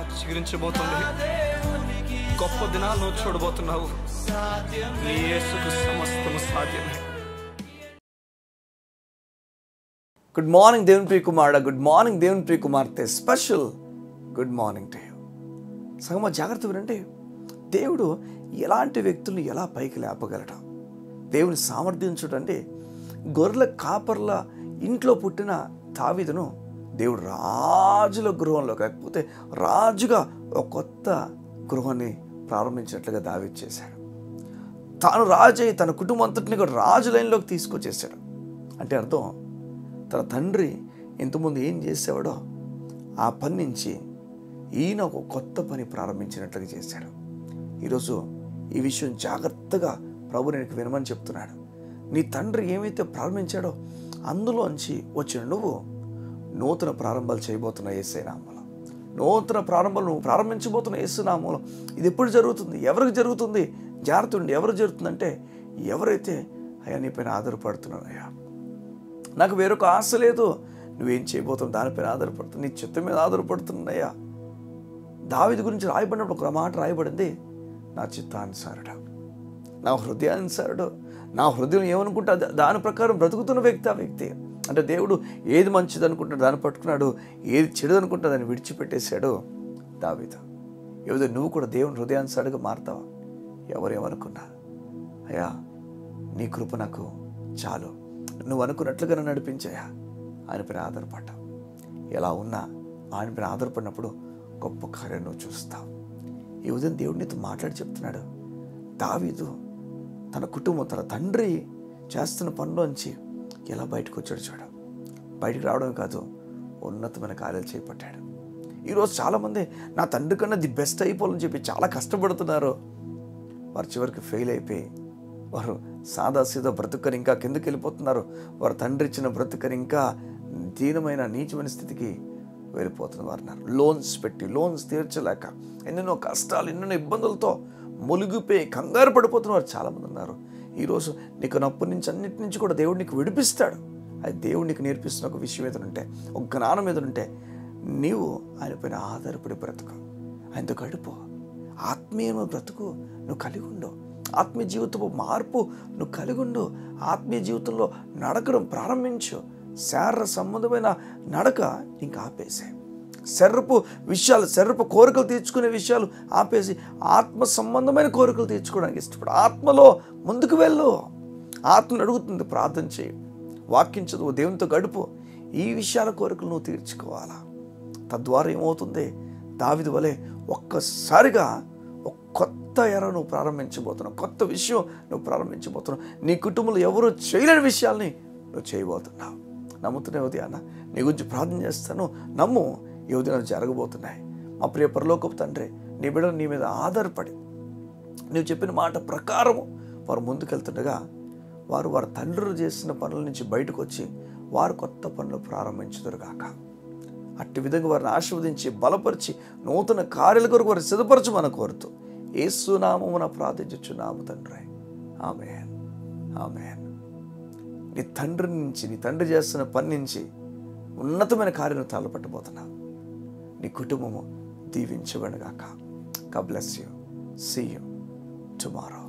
చిగురించబోతుంది గొప్ప దినాలు నువ్వు చూడబోతున్నావు నీ యేసుకు సమస్తము సాధ్యమే గుడ్ మార్నింగ్ దేవుని ప్రియ కుమారుడ గుడ్ మార్నింగ్ దేవుని ప్రియ కుమార్తె special good morning to you సగమ జాగ్రత్త వినండి దేవుడు ఎలాంటి వ్యక్తుల్ని ఎలా పైకి లేపగలడం దేవుని సామర్థ్యం అంటే గొర్రెల కాపర్ల ఇంట్లో పుట్టిన తావిదను దేవుడు రాజుల గృహంలో కాకపోతే రాజుగా ఒక కొత్త గృహాన్ని ప్రారంభించినట్లుగా దావీదు చేశాడు తాను రాజై తన కుటుంబం అంతటిని కూడా రాజు లైన్లోకి తీసుకొచ్చేసాడు అంటే అర్థం తన తండ్రి ఇంతకుముందు ఏం చేసేవాడో ఆ పని నుంచి ఈయన ఒక కొత్త పని ప్రారంభించినట్లుగా చేశాడు ఈరోజు ఈ విషయం జాగ్రత్తగా ప్రభు నేను వినమని చెప్తున్నాడు నీ తండ్రి ఏమైతే ప్రారంభించాడో అందులోంచి వచ్చిన నువ్వు నూతన ప్రారంభాలు చేయబోతున్న ఏసేనామూలం నూతన ప్రారంభాలు నువ్వు ప్రారంభించబోతున్న ఏసునామూలం ఇది ఎప్పుడు జరుగుతుంది ఎవరికి జరుగుతుంది జాగ్రత్త ఉండి ఎవరు జరుగుతుందంటే ఎవరైతే అయ్యా నీ పైన ఆధారపడుతున్నారయ్యా నాకు వేరొక ఆశ లేదు నువ్వేం చేయబోతున్నావు దానిపైన ఆధారపడుతుంది నీ చిత్తం మీద ఆధారపడుతున్నాయా దావిది గురించి రాయబడినప్పుడు ఒక మాట రాయబడింది నా చిత్తానుసారుడు నా హృదయానుసారుడు నా హృదయం ఏమనుకుంటా దా- దాని ప్రకారం బ్రతుకుతున్న వ్యక్తి ఆ వ్యక్తి అంటే దేవుడు ఏది మంచిది అనుకుంటాడు దాన్ని పట్టుకున్నాడు ఏది చెడు అనుకుంటా దాన్ని విడిచిపెట్టేశాడు దావిదు ఏదో నువ్వు కూడా దేవుని హృదయానుసారుగా మారుతావా ఎవరేమనుకున్నా అయ్యా నీ కృప నాకు చాలు నువ్వు అనుకున్నట్లుగా నన్ను నడిపించాయా ఆయన పైన ఆధారపడ్డా ఎలా ఉన్నా ఆయన పైన ఆధారపడినప్పుడు గొప్ప కార్యం నువ్వు చూస్తావు ఈ ఉదయం దేవుడు నీతో మాట్లాడి చెప్తున్నాడు దావీదు తన కుటుంబం తన తండ్రి చేస్తున్న పనిలోంచి ఎలా బయటకు వచ్చాడు చూడు బయటికి రావడం కాదు ఉన్నతమైన కార్యాలు చేపట్టాడు ఈరోజు చాలామంది నా తండ్రి కన్నా ది బెస్ట్ అయిపోవాలని చెప్పి చాలా కష్టపడుతున్నారు వారు చివరికి ఫెయిల్ అయిపోయి వారు సాదాసీదా బ్రతుకని ఇంకా కిందకి వెళ్ళిపోతున్నారు వారు తండ్రి ఇచ్చిన బ్రతుకని ఇంకా దీనమైన నీచమైన స్థితికి వెళ్ళిపోతున్న వారు ఉన్నారు లోన్స్ పెట్టి లోన్స్ తీర్చలేక ఎన్నెన్నో కష్టాలు ఎన్నెన్నో ఇబ్బందులతో మునిగిపోయి కంగారు పడిపోతున్న వారు చాలామంది ఉన్నారు ఈరోజు నీకు నప్పు నుంచి అన్నిటి నుంచి కూడా దేవుడు నీకు విడిపిస్తాడు అది దేవుడు నీకు నేర్పిస్తున్న ఒక విషయం ఏదైనా ఒక జ్ఞానం ఏదైనా ఉంటే నీవు ఆయన పైన ఆధారపడి బ్రతుకు ఆయనతో గడుపు ఆత్మీయమైన బ్రతుకు నువ్వు కలిగి ఉండు ఆత్మీయ జీవితపు మార్పు నువ్వు కలిగి ఉండు ఆత్మీయ జీవితంలో నడకడం ప్రారంభించు శారీర సంబంధమైన నడక ఇంకా ఆపేసే శర్రపు విషయాలు శర్రపు కోరికలు తీర్చుకునే విషయాలు ఆపేసి ఆత్మ సంబంధమైన కోరికలు తీర్చుకోవడానికి ఇష్టపడు ఆత్మలో ముందుకు వెళ్ళు ఆత్మను అడుగుతుంది ప్రార్థన చేయి వాక్యం చదువు దేవునితో గడుపు ఈ విషయాల కోరికలు నువ్వు తీర్చుకోవాలా తద్వారా ఏమవుతుంది దావిది వలె ఒక్కసారిగా ఒక కొత్త ఎర నువ్వు ప్రారంభించబోతున్నావు కొత్త విషయం నువ్వు ప్రారంభించబోతున్నావు నీ కుటుంబంలో ఎవరు చేయలేని విషయాల్ని నువ్వు చేయబోతున్నావు నమ్ముతున్న ఉదయాన్న నీ గురించి ప్రార్థన చేస్తాను నమ్ము ఈ ఉదయం జరగబోతున్నాయి మా ప్రియ పరలోకపు తండ్రి నీ బిడ్డలు నీ మీద ఆధారపడి నువ్వు చెప్పిన మాట ప్రకారము వారు ముందుకెళ్తుండగా వారు వారి తండ్రులు చేసిన పనుల నుంచి బయటకు వచ్చి వారు కొత్త పనులు ప్రారంభించుదురుగాక అట్టి విధంగా వారిని ఆశీర్వదించి బలపరిచి నూతన కార్యాల కొరకు వారిని సిద్ధపరచమని కోరుతూ ఏసునామమున ప్రార్థించుచున్నాము తండ్రి ఆమెన్ ఆమెన్ నీ తండ్రి నుంచి నీ తండ్రి చేస్తున్న పని నుంచి ఉన్నతమైన కార్యం తలపట్టబోతున్నావు నీ కుటుంబము దీవించబడగాక గా bless you see you tomorrow